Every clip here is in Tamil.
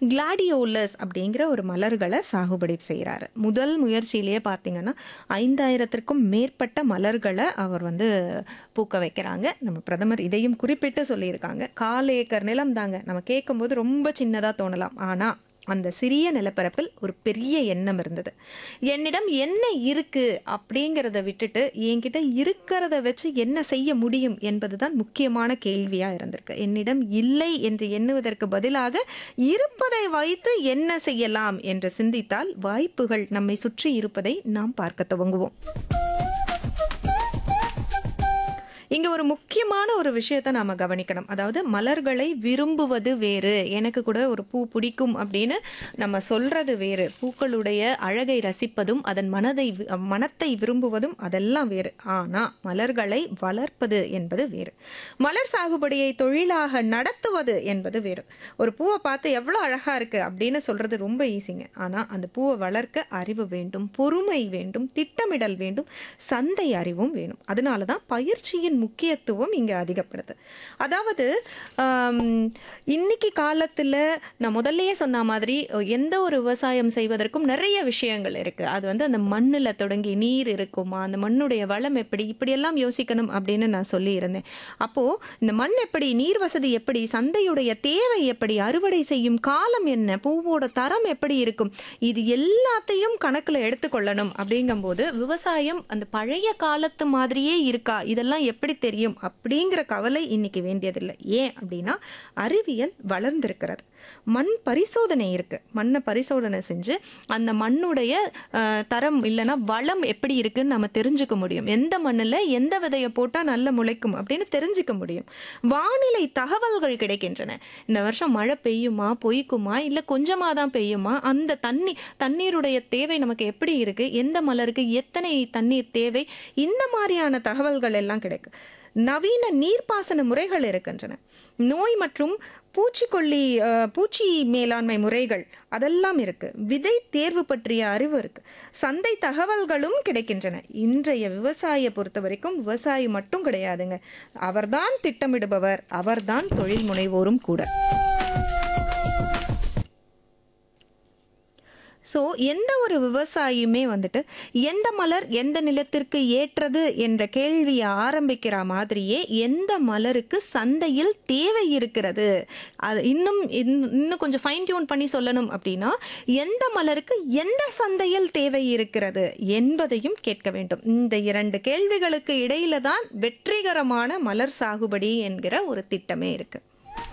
கிளாடியோலஸ் அப்படிங்கிற ஒரு மலர்களை சாகுபடி செய்கிறாரு முதல் முயற்சியிலேயே பார்த்தீங்கன்னா ஐந்தாயிரத்திற்கும் மேற்பட்ட மலர்களை அவர் வந்து பூக்க வைக்கிறாங்க நம்ம பிரதமர் இதையும் குறிப்பிட்டு சொல்லியிருக்காங்க கால் ஏக்கர் நிலம் தாங்க நம்ம கேட்கும்போது ரொம்ப சின்னதாக தோணலாம் ஆனால் அந்த சிறிய நிலப்பரப்பில் ஒரு பெரிய எண்ணம் இருந்தது என்னிடம் என்ன இருக்கு அப்படிங்கிறத விட்டுட்டு என்கிட்ட இருக்கிறத வச்சு என்ன செய்ய முடியும் என்பதுதான் முக்கியமான கேள்வியா இருந்திருக்கு என்னிடம் இல்லை என்று எண்ணுவதற்கு பதிலாக இருப்பதை வைத்து என்ன செய்யலாம் என்று சிந்தித்தால் வாய்ப்புகள் நம்மை சுற்றி இருப்பதை நாம் பார்க்க துவங்குவோம் இங்க ஒரு முக்கியமான ஒரு விஷயத்தை நாம கவனிக்கணும் அதாவது மலர்களை விரும்புவது வேறு எனக்கு கூட ஒரு பூ பிடிக்கும் அப்படின்னு நம்ம சொல்றது வேறு பூக்களுடைய அழகை ரசிப்பதும் அதன் மனதை வி- மனத்தை விரும்புவதும் அதெல்லாம் வேறு ஆனா மலர்களை வளர்ப்பது என்பது வேறு மலர் சாகுபடியை தொழிலாக நடத்துவது என்பது வேறு ஒரு பூவை பார்த்து எவ்வளோ அழகா இருக்கு அப்படின்னு சொல்றது ரொம்ப ஈஸிங்க ஆனா அந்த பூவை வளர்க்க அறிவு வேண்டும் பொறுமை வேண்டும் திட்டமிடல் வேண்டும் சந்தை அறிவும் வேணும் அதனால தான் பயிற்சியின் முக்கியத்துவம் இங்கே அதிகப்படுது அதாவது ஆம், இன்னைக்கு காலத்தில் நான் முதல்லயே சொன்ன மாதிரி எந்த ஒரு விவசாயம் செய்வதற்கும் நிறைய விஷயங்கள் இருக்குது அது வந்து அந்த மண்ணில் தொடங்கி நீர் இருக்குமா அந்த மண்ணுடைய வளம் எப்படி இப்படியெல்லாம் யோசிக்கணும் அப்படின்னு நான் சொல்லியிருந்தேன் அப்போது இந்த மண் எப்படி நீர் வசதி எப்படி சந்தையுடைய தேவை எப்படி அறுவடை செய்யும் காலம் என்ன பூவோட தரம் எப்படி இருக்கும் இது எல்லாத்தையும் கணக்கில் எடுத்துக்கொள்ளணும் அப்படிங்கும்போது விவசாயம் அந்த பழைய காலத்து மாதிரியே இருக்கா இதெல்லாம் எப்படி தெரியும் அப்படிங்கிற கவலை இன்னைக்கு வேண்டியதில்லை ஏன் அப்படின்னா அறிவியல் வளர்ந்திருக்கிறது மண் பரிசோதனை இருக்கு மண்ணை பரிசோதனை செஞ்சு அந்த மண்ணுடைய அஹ், தரம் இல்லைன்னா வளம் எப்படி இருக்குன்னு நம்ம தெரிஞ்சுக்க முடியும் எந்த மண்ணில் எந்த விதையை போட்டால் நல்ல முளைக்கும் அப்படின்னு தெரிஞ்சுக்க முடியும் வானிலை தகவல்கள் கிடைக்கின்றன இந்த வருஷம் மழை பெய்யுமா பொய்க்குமா இல்லை கொஞ்சமாக தான் பெய்யுமா அந்த தண்ணி தண்ணீருடைய தேவை நமக்கு எப்படி இருக்கு எந்த மலருக்கு எத்தனை தண்ணீர் தேவை இந்த மாதிரியான தகவல்கள் எல்லாம் கிடைக்கும் நவீன நீர்ப்பாசன முறைகள் இருக்கின்றன நோய் மற்றும் பூச்சிக்கொல்லி அஹ், பூச்சி மேலாண்மை முறைகள் அதெல்லாம் இருக்கு விதை தேர்வு பற்றிய அறிவு இருக்கு சந்தை தகவல்களும் கிடைக்கின்றன இன்றைய விவசாயியை பொறுத்த வரைக்கும் விவசாயி மட்டும் கிடையாதுங்க அவர்தான் திட்டமிடுபவர் அவர்தான் தொழில் முனைவோரும் கூட ஸோ எந்த ஒரு விவசாயியுமே வந்துட்டு எந்த மலர் எந்த நிலத்திற்கு ஏற்றது என்ற கேள்வியை ஆரம்பிக்கிற மாதிரியே எந்த மலருக்கு சந்தையில் தேவை இருக்கிறது அது இன்னும் இன்னும் இன்னும் கொஞ்சம் ஃபைன் டியூன் பண்ணி சொல்லணும் அப்படின்னா எந்த மலருக்கு எந்த சந்தையில் தேவை இருக்கிறது என்பதையும் கேட்க வேண்டும் இந்த இரண்டு கேள்விகளுக்கு இடையில தான் வெற்றிகரமான மலர் சாகுபடி என்கிற ஒரு திட்டமே இருக்கு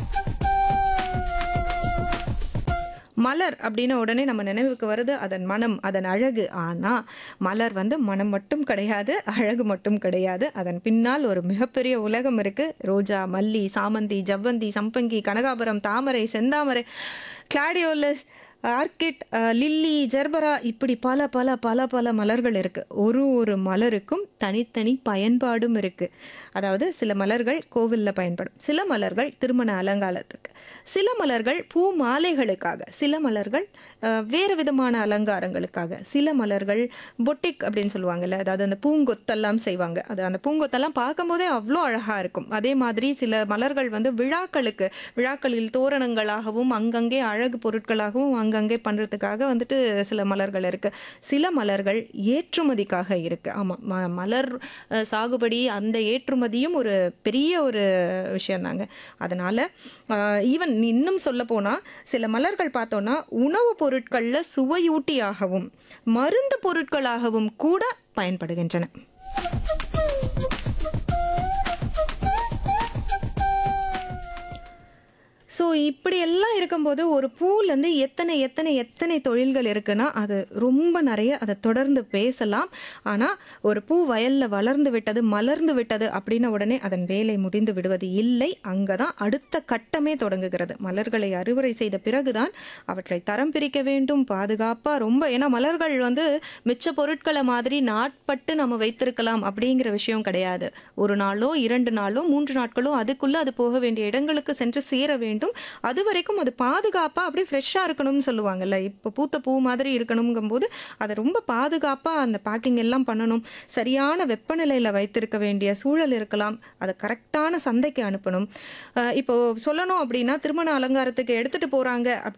மலர் அப்படின்ன உடனே நம்ம நினைவுக்கு வருது அதன் மனம் அதன் அழகு ஆனால் மலர் வந்து மனம் மட்டும் கிடையாது அழகு மட்டும் கிடையாது அதன் பின்னால் ஒரு மிகப்பெரிய உலகம் இருக்கு ரோஜா மல்லி சாமந்தி ஜவ்வந்தி சம்பங்கி கனகாபுரம் தாமரை செந்தாமரை கிளாடியோலஸ் ஆர்கிட் அஹ், லில்லி ஜெர்பரா இப்படி பல பல பல பல மலர்கள் இருக்கு ஒரு ஒரு மலருக்கும் தனித்தனி பயன்பாடும் இருக்கு அதாவது சில மலர்கள் கோவிலில் பயன்படும் சில மலர்கள் திருமண அலங்காரத்துக்கு சில மலர்கள் பூ மாலைகளுக்காக சில மலர்கள் அஹ், வேறு விதமான அலங்காரங்களுக்காக சில மலர்கள் பொட்டிக் அப்படின்னு சொல்லுவாங்கல்ல அதாவது அந்த பூங்கொத்தெல்லாம் செய்வாங்க அது அந்த பூங்கொத்தெல்லாம் பார்க்கும்போதே அவ்வளோ அழகாக இருக்கும் அதே மாதிரி சில மலர்கள் வந்து விழாக்களுக்கு விழாக்களில் தோரணங்களாகவும் அங்கங்கே அழகு பொருட்களாகவும் அங்கங்கே பண்ணுறதுக்காக வந்துட்டு சில மலர்கள் இருக்கு சில மலர்கள் ஏற்றுமதிக்காக இருக்கு ஆமாம் ம மலர் அஹ், சாகுபடி அந்த ஏற்றுமதியும் ஒரு பெரிய ஒரு விஷயந்தாங்க அதனால ஈவன் இன்னும் சொல்ல போனால் சில மலர்கள் பார்த்தோன்னா உணவுப் பொருட்களில் சுவையூட்டியாகவும் மருந்து பொருட்களாகவும் கூட பயன்படுகின்றன ஸோ இப்படியெல்லாம் இருக்கும்போது ஒரு பூலேருந்து எத்தனை எத்தனை எத்தனை தொழில்கள் இருக்குன்னா அது ரொம்ப நிறைய அதை தொடர்ந்து பேசலாம் ஆனால் ஒரு பூ வயலில் வளர்ந்து விட்டது மலர்ந்து விட்டது அப்படின்ன உடனே அதன் வேலை முடிந்து விடுவது இல்லை அங்கே தான் அடுத்த கட்டமே தொடங்குகிறது மலர்களை அறுவடை செய்த பிறகுதான் அவற்றை தரம் பிரிக்க வேண்டும் பாதுகாப்பாக ரொம்ப ஏன்னா மலர்கள் வந்து மிச்ச பொருட்களை மாதிரி நாட்பட்டு நம்ம வைத்திருக்கலாம் அப்படிங்கிற விஷயம் கிடையாது ஒரு நாளோ இரண்டு நாளோ மூன்று நாட்களோ அதுக்குள்ளே அது போக வேண்டிய இடங்களுக்கு சென்று சேர வேண்டும் அது வரைக்கும் அது பாதுகாப்பாக அப்படியே ஃப்ரெஷ்ஷாக இருக்கணும்னு சொல்லுவாங்கல்ல இப்போ பூத்த பூ மாதிரி இருக்கணுங்கும்போது அதை ரொம்ப பாதுகாப்பாக அந்த பேக்கிங் எல்லாம் பண்ணணும் சரியான வெப்பநிலையில் வைத்திருக்க வேண்டிய சூழல் இருக்கலாம் அதை கரெக்டான சந்தைக்கு அனுப்பணும் அஹ் இப்போ சொல்லணும் அப்படின்னா திருமண அலங்காரத்துக்கு எடுத்துகிட்டு போகிறாங்க அப்படி